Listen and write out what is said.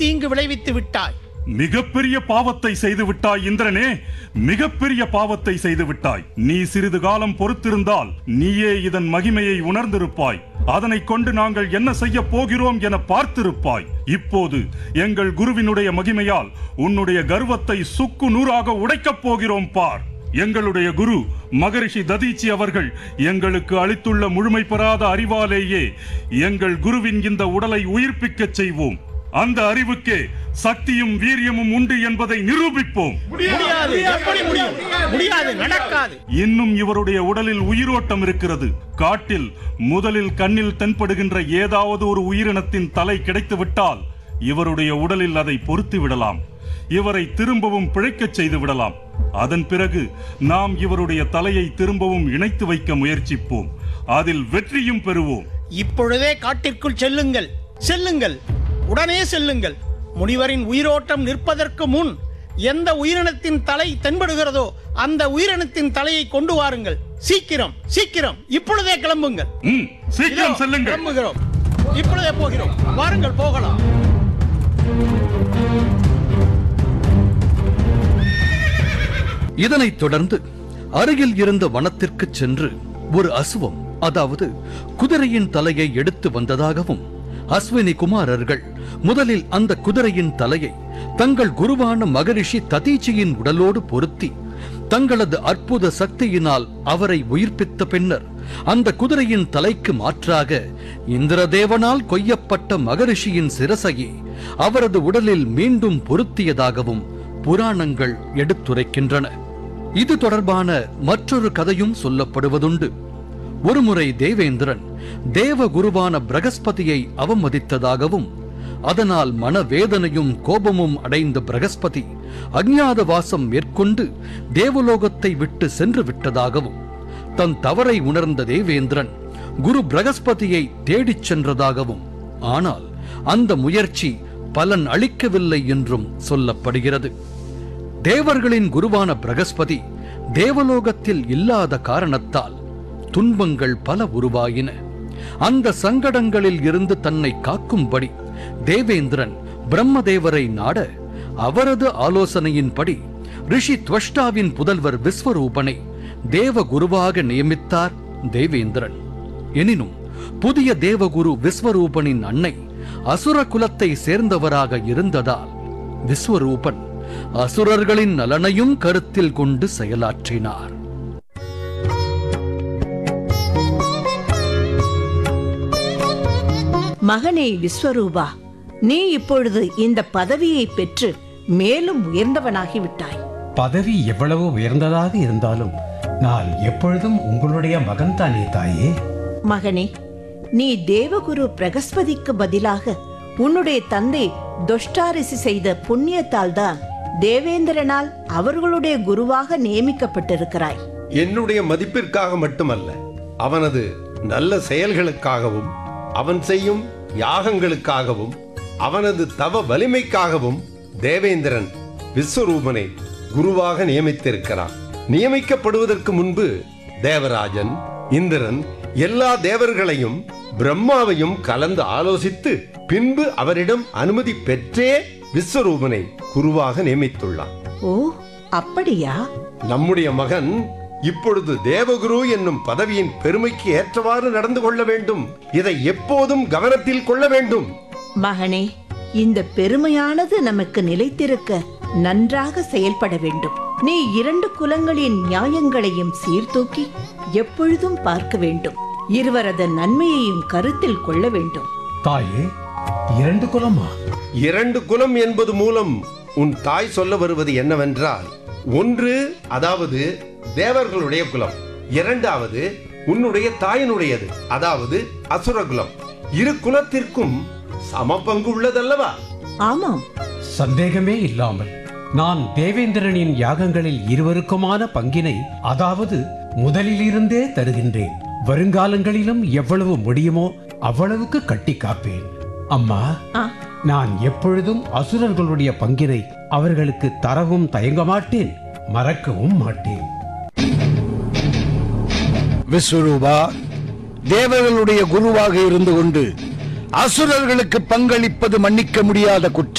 தீங்கு விளைவித்து விட்டாய் மிகப்பெரிய பாவத்தை செய்து விட்டாய் இந்திரனே மிகப்பெரிய பாவத்தை செய்து விட்டாய் நீ சிறிது காலம் பொறுத்திருந்தால் நீயே இதன் மகிமையை உணர்ந்திருப்பாய் அதனை கொண்டு நாங்கள் என்ன செய்ய போகிறோம் என பார்த்திருப்பாய் இப்போது எங்கள் குருவினுடைய மகிமையால் உன்னுடைய கர்வத்தை சுக்கு நூறாக உடைக்கப் போகிறோம் பார் எங்களுடைய குரு மகரிஷி ததீச்சி அவர்கள் எங்களுக்கு அளித்துள்ள முழுமை பெறாத அறிவாலேயே எங்கள் குருவின் இந்த உடலை உயிர்ப்பிக்கச் செய்வோம் அந்த அறிவுக்கே சக்தியும் வீரியமும் உண்டு என்பதை நிரூபிப்போம் முடியாது எப்படி முடியும் முடியாது நடக்காது இன்னும் இவருடைய உடலில் உயிரோட்டம் இருக்கிறது காட்டில் முதலில் கண்ணில் தென்படுகின்ற ஏதாவது ஒரு உயிரினத்தின் தலை கிடைத்துவிட்டால் இவருடைய உடலில் அதை பொருத்தி விடலாம் இவரை திரும்பவும் பிழைக்கச் செய்து விடலாம் அதன் பிறகு நாம் இவருடைய தலையை திரும்பவும் இணைத்து வைக்க முயற்சிப்போம் அதில் வெற்றியும் பெறுவோம் இப்பொழுதே காட்டிற்குள் செல்லுங்கள் செல்லுங்கள் உடனே செல்லுங்கள் முனிவரின் உயிரோட்டம் நிற்பதற்கு முன் எந்த உயிரினத்தின் தலை தென்படுகிறதோ அந்த உயிரினத்தின் தலையை கொண்டு வாருங்கள் சீக்கிரம் சீக்கிரம் இப்பொழுதே கிளம்புங்கள் ம், சீக்கிரம் இதோ, செல்லுங்கள் கிளம்புகிறோம் இப்பொழுதே போகிறோம் வாருங்கள் போகலாம் இதனைத் தொடர்ந்து அருகில் இருந்த வனத்திற்கு சென்று ஒரு அசுவம் அதாவது குதிரையின் தலையை எடுத்து வந்ததாகவும் அஸ்வினி குமாரர்கள் முதலில் அந்த குதிரையின் தலையை தங்கள் குருவான மகரிஷி ததீச்சியின் உடலோடு பொருத்தி தங்களது அற்புத சக்தியினால் அவரை உயிர்ப்பித்த பின்னர் அந்த குதிரையின் தலைக்கு மாற்றாக இந்திரதேவனால் கொய்யப்பட்ட மகரிஷியின் சிரசையை அவரது உடலில் மீண்டும் பொருத்தியதாகவும் புராணங்கள் எடுத்துரைக்கின்றன இது தொடர்பான மற்றொரு கதையும் சொல்லப்படுவதுண்டு ஒருமுறை தேவேந்திரன் தேவகுருவான பிரகஸ்பதியை அவமதித்ததாகவும் அதனால் மனவேதனையும் கோபமும் அடைந்த பிரகஸ்பதி அஞ்ஞாத வாசம் மேற்கொண்டு தேவலோகத்தை விட்டு சென்று விட்டதாகவும் தன் தவறை உணர்ந்த தேவேந்திரன் குரு பிரகஸ்பதியை தேடிச் சென்றதாகவும் ஆனால் அந்த முயற்சி பலன் அளிக்கவில்லை என்றும் சொல்லப்படுகிறது தேவர்களின் குருவான பிரகஸ்பதி தேவலோகத்தில் இல்லாத காரணத்தால் துன்பங்கள் பல உருவாயின அந்த சங்கடங்களில் இருந்து தன்னை காக்கும்படி தேவேந்திரன் பிரம்மதேவரை நாட அவரது ஆலோசனையின்படி ரிஷி துவஷ்டாவின் புதல்வர் விஸ்வரூபனை தேவகுருவாக நியமித்தார் தேவேந்திரன் எனினும் புதிய தேவகுரு விஸ்வரூபனின் அன்னை அசுர குலத்தை சேர்ந்தவராக இருந்ததால் விஸ்வரூபன் அசுரர்களின் நலனையும் கருத்தில் கொண்டு செயலாற்றினார் மகனே விஸ்வரூபா நீ இப்பொழுது இந்த பதவியை பெற்று மேலும் உயர்ந்தவனாகி விட்டாய் பதவி எவ்வளவு உயர்ந்ததாக இருந்தாலும் நான் எப்பொழுதும் உங்களுடைய மகன் தானே தாயே மகனே நீ தேவகுரு பிரகஸ்பதிக்கு பதிலாக உன்னுடைய தந்தை தொஷ்டாரிசி செய்த புண்ணியத்தால் தான் தேவேந்திரனால் அவர்களுடைய குருவாக நியமிக்கப்பட்டிருக்கிறாய் என்னுடைய மதிப்பிற்காக மட்டுமல்ல அவனது நல்ல செயல்களுக்காகவும் அவன் செய்யும் யாகங்களுக்காகவும் அவனது தவ வலிமைக்காகவும் தேவேந்திரன் விஸ்வரூபனை குருவாக நியமித்திருக்கிறான் நியமிக்கப்படுவதற்கு முன்பு தேவராஜன் இந்திரன் எல்லா தேவர்களையும் பிரம்மாவையும் கலந்து ஆலோசித்து பின்பு அவரிடம் அனுமதி பெற்றே விஸ்வரூபனை குருவாக நியமித்துள்ளான் ஓ அப்படியா நம்முடைய மகன் இப்பொழுது தேவகுரு என்னும் பதவியின் பெருமைக்கு ஏற்றவாறு நடந்து கொள்ள வேண்டும் இதை எப்போதும் கவனத்தில் கொள்ள வேண்டும் மகனே இந்த பெருமையானது நமக்கு நிலைத்திருக்க நன்றாக செயல்பட வேண்டும் நீ இரண்டு குலங்களின் நியாயங்களையும் சீர்தூக்கி எப்பொழுதும் பார்க்க வேண்டும் இருவரது நன்மையையும் கருத்தில் கொள்ள வேண்டும் தாயே இரண்டு குலமா இரண்டு குலம் என்பது மூலம் உன் தாய் சொல்ல வருவது என்னவென்றால் ஒன்று அதாவது தேவர்களுடைய குலம் இரண்டாவது உன்னுடைய தாயினுடையது அதாவது அசுர குலம் இரு குலத்திற்கும் சம பங்கு உள்ளதல்லவா ஆமாம் சந்தேகமே இல்லாமல் நான் தேவேந்திரனின் யாகங்களில் இருவருக்குமான பங்கினை அதாவது முதலிலிருந்தே தருகின்றேன் வருங்காலங்களிலும் எவ்வளவு முடியுமோ அவ்வளவுக்கு கட்டி காப்பேன் அம்மா ஆ நான் எப்பொழுதும் அசுரர்களுடைய பங்கினை அவர்களுக்கு தரவும் தயங்க மாட்டேன் மறக்கவும் மாட்டேன் விஸ்வரூபா தேவர்களுடைய குருவாக இருந்து கொண்டு அசுரர்களுக்கு பங்களிப்பது மன்னிக்க முடியாத குற்றம்